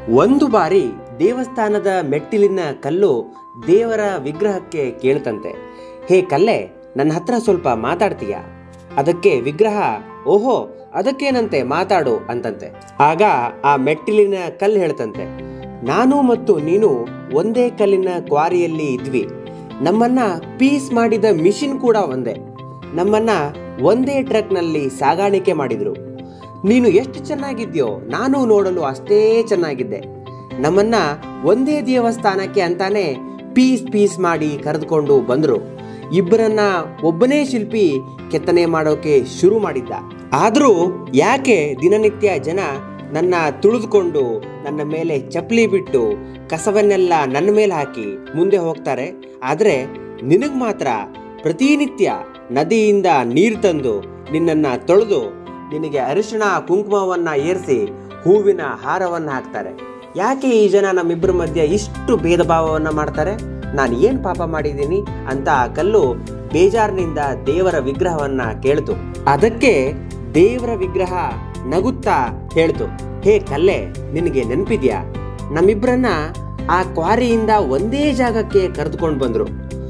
ಒಂದು ಬಾರಿ ದೇವಸ್ಥಾನದ ಮೆಟ್ಟಿಲಿನ ಕಲ್ಲು ದೇವರ ವಿಗ್ರಹಕ್ಕೆ ಕೇಳ್ತಂತೆ ಹೇ ಕಲ್ಲೆ ನನ್ನ ಹತ್ರ ಸ್ವಲ್ಪ ಮಾತಾಡ್ತೀಯಾ ಅದಕ್ಕೆ ವಿಗ್ರಹ ಓಹೋ ಅದಕ್ಕೇನಂತೆ ಮಾತಾಡು ಅಂತಂತೆ ಆಗ ಆ ಮೆಟ್ಟಿಲಿನ ಕಲ್ಲು ಹೇಳ್ತಂತೆ ನಾನು ಮತ್ತು ನೀನು ಒಂದೇ ಕಲ್ಲಿನ ಕ್ವಾರಿಯಲ್ಲಿ ಇದ್ವಿ ನಮ್ಮನ್ನ ಪೀಸ್ ಮಾಡಿದ ಮಿಷಿನ್ ಕೂಡ ಒಂದೇ ನಮ್ಮನ್ನ ಒಂದೇ ಟ್ರಕ್ನಲ್ಲಿ ಸಾಗಾಣಿಕೆ ಮಾಡಿದ್ರು ನೀನು ಎಷ್ಟು ಚೆನ್ನಾಗಿದ್ಯೋ ನಾನು ನೋಡಲು ಅಷ್ಟೇ ಚೆನ್ನಾಗಿದ್ದೆ ನಮ್ಮನ್ನ ಒಂದೇ ದೇವಸ್ಥಾನಕ್ಕೆ ಅಂತಾನೆ ಪೀಸ್ ಪೀಸ್ ಮಾಡಿ ಕರೆದುಕೊಂಡು ಬಂದ್ರು ಇಬ್ಬರನ್ನ ಒಬ್ಬನೇ ಶಿಲ್ಪಿ ಕೆತ್ತನೆ ಮಾಡೋಕೆ ಶುರು ಮಾಡಿದ್ದ ಆದರೂ ಯಾಕೆ ದಿನನಿತ್ಯ ಜನ ನನ್ನ ತುಳಿದುಕೊಂಡು ನನ್ನ ಮೇಲೆ ಚಪ್ಪಲಿ ಬಿಟ್ಟು ಕಸವನ್ನೆಲ್ಲ ನನ್ನ ಮೇಲೆ ಹಾಕಿ ಮುಂದೆ ಹೋಗ್ತಾರೆ ಆದರೆ ನಿನಗೆ ಮಾತ್ರ ಪ್ರತಿನಿತ್ಯ ನದಿಯಿಂದ ನೀರು ತಂದು ನಿನ್ನನ್ನ ತೊಳೆದು ನಿನಗೆ ಅರಿಶಿಣ ಕುಂಕುಮವನ್ನ ಏರಿಸಿ ಹೂವಿನ ಹಾರವನ್ನ ಹಾಕ್ತಾರೆ ಯಾಕೆ ಈ ಜನ ನಮ್ಮಿಬ್ಬರ ಮಧ್ಯೆ ಇಷ್ಟು ಭೇದ ಭಾವವನ್ನ ಮಾಡ್ತಾರೆ ನಾನು ಏನು ಪಾಪ ಮಾಡಿದ್ದೀನಿ ಅಂತ ಆ ಕಲ್ಲು ಬೇಜಾರಿನಿಂದ ದೇವರ ವಿಗ್ರಹವನ್ನ ಕೇಳ್ತು ಅದಕ್ಕೆ ದೇವರ ವಿಗ್ರಹ ನಗುತ್ತಾ ಹೇಳ್ತು ಹೇ ಕಲ್ಲೆ ನಿನಗೆ ನೆನಪಿದ್ಯಾ ನಮ್ಮಿಬ್ಬರನ್ನ ಆ ಕ್ವಾರಿಯಿಂದ ಒಂದೇ ಜಾಗಕ್ಕೆ ಕರೆದುಕೊಂಡು ಬಂದ್ರು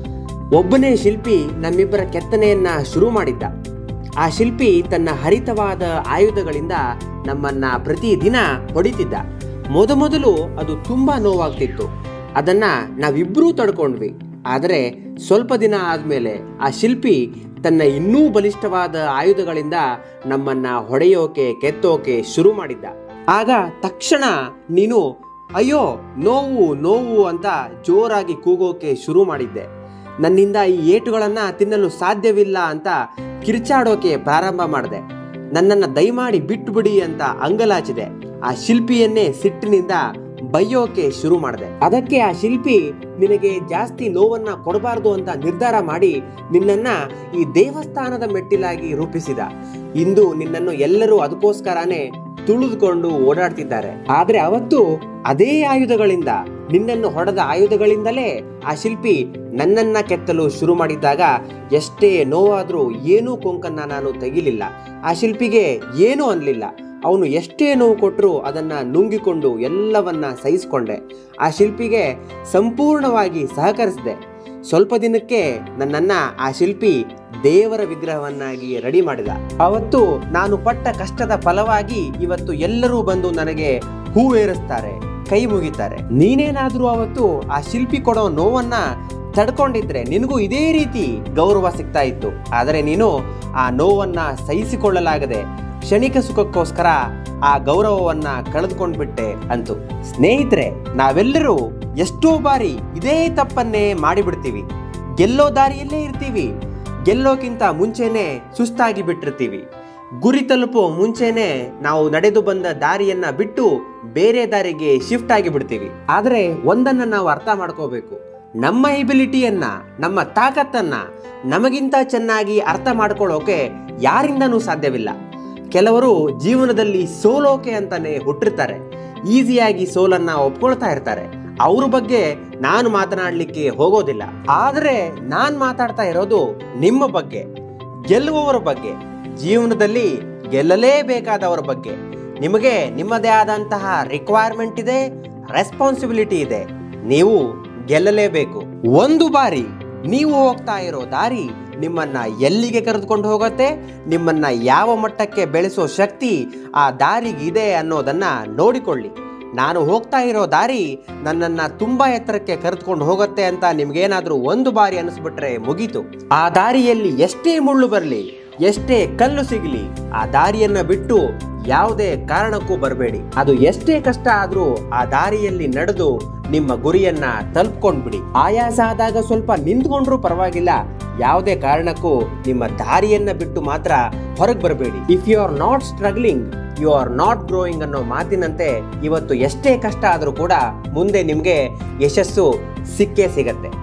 ಒಬ್ಬನೇ ಶಿಲ್ಪಿ ನಮ್ಮಿಬ್ಬರ ಕೆತ್ತನೆಯನ್ನ ಶುರು ಮಾಡಿದ್ದ ಆ ಶಿಲ್ಪಿ ತನ್ನ ಹರಿತವಾದ ಆಯುಧಗಳಿಂದ ನಮ್ಮನ್ನ ಪ್ರತಿದಿನ ಹೊಡಿತಿದ್ದ ಮೊದಮೊದಲು ಅದು ತುಂಬಾ ನೋವಾಗ್ತಿತ್ತು ಅದನ್ನ ನಾವಿಬ್ಬರೂ ತಡ್ಕೊಂಡ್ವಿ ಆದರೆ ಸ್ವಲ್ಪ ದಿನ ಆದ್ಮೇಲೆ ಆ ಶಿಲ್ಪಿ ತನ್ನ ಇನ್ನೂ ಬಲಿಷ್ಠವಾದ ಆಯುಧಗಳಿಂದ ನಮ್ಮನ್ನ ಹೊಡೆಯೋಕೆ ಕೆತ್ತೋಕೆ ಶುರು ಮಾಡಿದ್ದ ಆಗ ತಕ್ಷಣ ನೀನು ಅಯ್ಯೋ ನೋವು ನೋವು ಅಂತ ಜೋರಾಗಿ ಕೂಗೋಕೆ ಶುರು ಮಾಡಿದ್ದೆ ನನ್ನಿಂದ ಈ ಏಟುಗಳನ್ನ ತಿನ್ನಲು ಸಾಧ್ಯವಿಲ್ಲ ಅಂತ ಕಿರ್ಚಾಡೋಕೆ ಪ್ರಾರಂಭ ಮಾಡಿದೆ ನನ್ನನ್ನು ದಯಮಾಡಿ ಬಿಟ್ಟು ಬಿಡಿ ಅಂತ ಅಂಗಲಾಚಿದೆ ಆ ಶಿಲ್ಪಿಯನ್ನೇ ಸಿಟ್ಟಿನಿಂದ ಬೈಯೋಕೆ ಶುರು ಮಾಡಿದೆ ಅದಕ್ಕೆ ಆ ಶಿಲ್ಪಿ ನಿನಗೆ ಜಾಸ್ತಿ ನೋವನ್ನ ಕೊಡಬಾರ್ದು ಅಂತ ನಿರ್ಧಾರ ಮಾಡಿ ನಿನ್ನನ್ನ ಈ ದೇವಸ್ಥಾನದ ಮೆಟ್ಟಿಲಾಗಿ ರೂಪಿಸಿದ ಇಂದು ನಿನ್ನನ್ನು ಎಲ್ಲರೂ ಅದಕ್ಕೋಸ್ಕರನೇ ತುಳಿದುಕೊಂಡು ಓಡಾಡ್ತಿದ್ದಾರೆ ಆದ್ರೆ ಅವತ್ತು ಅದೇ ಆಯುಧಗಳಿಂದ ನಿನ್ನನ್ನು ಹೊಡೆದ ಆಯುಧಗಳಿಂದಲೇ ಆ ಶಿಲ್ಪಿ ನನ್ನನ್ನ ಕೆತ್ತಲು ಶುರು ಮಾಡಿದ್ದಾಗ ಎಷ್ಟೇ ನೋವಾದ್ರೂ ಏನೂ ಕೊಂಕನ್ನ ನಾನು ತೆಗಿಲಿಲ್ಲ ಆ ಶಿಲ್ಪಿಗೆ ಏನೂ ಅನ್ಲಿಲ್ಲ ಅವನು ಎಷ್ಟೇ ನೋವು ಕೊಟ್ಟರು ಅದನ್ನ ನುಂಗಿಕೊಂಡು ಎಲ್ಲವನ್ನ ಸಹಿಸಿಕೊಂಡೆ ಆ ಶಿಲ್ಪಿಗೆ ಸಂಪೂರ್ಣವಾಗಿ ಸಹಕರಿಸಿದೆ ಸ್ವಲ್ಪ ದಿನಕ್ಕೆ ನನ್ನನ್ನ ಆ ಶಿಲ್ಪಿ ದೇವರ ವಿಗ್ರಹವನ್ನಾಗಿ ರೆಡಿ ಮಾಡಿದ ಅವತ್ತು ನಾನು ಪಟ್ಟ ಕಷ್ಟದ ಫಲವಾಗಿ ಇವತ್ತು ಎಲ್ಲರೂ ಬಂದು ನನಗೆ ಹೂವೇರಿಸ್ತಾರೆ ಕೈ ಮುಗಿತಾರೆ ನೀನೇನಾದ್ರೂ ಅವತ್ತು ಆ ಶಿಲ್ಪಿ ಕೊಡೋ ನೋವನ್ನ ತಡ್ಕೊಂಡಿದ್ರೆ ನಿನಗೂ ಇದೇ ರೀತಿ ಗೌರವ ಸಿಗ್ತಾ ಇತ್ತು ಆದರೆ ನೀನು ಆ ನೋವನ್ನ ಸಹಿಸಿಕೊಳ್ಳಲಾಗದೆ ಕ್ಷಣಿಕ ಸುಖಕ್ಕೋಸ್ಕರ ಆ ಗೌರವವನ್ನ ಕಳೆದುಕೊಂಡ್ಬಿಟ್ಟೆ ಅಂತು ಸ್ನೇಹಿತರೆ ನಾವೆಲ್ಲರೂ ಎಷ್ಟೋ ಬಾರಿ ಇದೇ ತಪ್ಪನ್ನೇ ಮಾಡಿಬಿಡ್ತೀವಿ ಗೆಲ್ಲೋ ದಾರಿಯಲ್ಲೇ ಇರ್ತೀವಿ ಗೆಲ್ಲೋಕ್ಕಿಂತ ಮುಂಚೆನೆ ಸುಸ್ತಾಗಿ ಬಿಟ್ಟಿರ್ತೀವಿ ಗುರಿ ತಲುಪೋ ಮುಂಚೆನೆ ನಾವು ನಡೆದು ಬಂದ ದಾರಿಯನ್ನ ಬಿಟ್ಟು ಬೇರೆ ದಾರಿಗೆ ಶಿಫ್ಟ್ ಆಗಿ ಬಿಡ್ತೀವಿ ಆದರೆ ಒಂದನ್ನ ನಾವು ಅರ್ಥ ಮಾಡ್ಕೋಬೇಕು ನಮ್ಮ ಎಬಿಲಿಟಿಯನ್ನ ನಮ್ಮ ತಾಕತ್ತನ್ನ ನಮಗಿಂತ ಚೆನ್ನಾಗಿ ಅರ್ಥ ಮಾಡ್ಕೊಳ್ಳೋಕೆ ಯಾರಿಂದನೂ ಸಾಧ್ಯವಿಲ್ಲ ಕೆಲವರು ಜೀವನದಲ್ಲಿ ಸೋಲೋಕೆ ಅಂತಾನೆ ಹುಟ್ಟಿರ್ತಾರೆ ಈಸಿಯಾಗಿ ಸೋಲನ್ನ ಒಪ್ಕೊಳ್ತಾ ಇರ್ತಾರೆ ಅವ್ರ ಬಗ್ಗೆ ನಾನು ಮಾತನಾಡಲಿಕ್ಕೆ ಹೋಗೋದಿಲ್ಲ ಆದರೆ ನಾನು ಮಾತಾಡ್ತಾ ಇರೋದು ನಿಮ್ಮ ಬಗ್ಗೆ ಗೆಲ್ಲುವವರ ಬಗ್ಗೆ ಜೀವನದಲ್ಲಿ ಗೆಲ್ಲಲೇಬೇಕಾದವರ ಬಗ್ಗೆ ನಿಮಗೆ ನಿಮ್ಮದೇ ಆದಂತಹ ರಿಕ್ವೈರ್ಮೆಂಟ್ ಇದೆ ರೆಸ್ಪಾನ್ಸಿಬಿಲಿಟಿ ಇದೆ ನೀವು ಗೆಲ್ಲಲೇಬೇಕು ಒಂದು ಬಾರಿ ನೀವು ಹೋಗ್ತಾ ಇರೋ ದಾರಿ ನಿಮ್ಮನ್ನ ಎಲ್ಲಿಗೆ ಕರೆದುಕೊಂಡು ಹೋಗುತ್ತೆ ನಿಮ್ಮನ್ನ ಯಾವ ಮಟ್ಟಕ್ಕೆ ಬೆಳೆಸೋ ಶಕ್ತಿ ಆ ದಾರಿಗೆ ಇದೆ ಅನ್ನೋದನ್ನ ನೋಡಿಕೊಳ್ಳಿ ನಾನು ಹೋಗ್ತಾ ಇರೋ ದಾರಿ ನನ್ನನ್ನ ತುಂಬಾ ಎತ್ತರಕ್ಕೆ ಕರೆದುಕೊಂಡು ಹೋಗುತ್ತೆ ಅಂತ ನಿಮ್ಗೇನಾದ್ರೂ ಒಂದು ಬಾರಿ ಅನಿಸ್ಬಿಟ್ರೆ ಮುಗೀತು ಆ ದಾರಿಯಲ್ಲಿ ಎಷ್ಟೇ ಮುಳ್ಳು ಬರಲಿ ಎಷ್ಟೇ ಕಲ್ಲು ಸಿಗಲಿ ಆ ದಾರಿಯನ್ನ ಬಿಟ್ಟು ಯಾವುದೇ ಕಾರಣಕ್ಕೂ ಬರಬೇಡಿ ಅದು ಎಷ್ಟೇ ಕಷ್ಟ ಆದ್ರೂ ಆ ದಾರಿಯಲ್ಲಿ ನಡೆದು ನಿಮ್ಮ ಗುರಿಯನ್ನ ತಲುಪ್ಕೊಂಡ್ಬಿಡಿ ಆಯಾಸ ಆದಾಗ ಸ್ವಲ್ಪ ನಿಂತ್ಕೊಂಡ್ರೂ ಪರವಾಗಿಲ್ಲ ಯಾವುದೇ ಕಾರಣಕ್ಕೂ ನಿಮ್ಮ ದಾರಿಯನ್ನ ಬಿಟ್ಟು ಮಾತ್ರ ಹೊರಗೆ ಬರಬೇಡಿ if you are not struggling you are not growing ಅನ್ನೋ ಮಾತಿನಂತೆ ಇವತ್ತು ಎಷ್ಟೇ ಕಷ್ಟ ಆದರೂ ಕೂಡ ಮುಂದೆ ನಿಮಗೆ ಯಶಸ್ಸು ಸಿಕ್ಕೇ ಸಿಗತ್ತೆ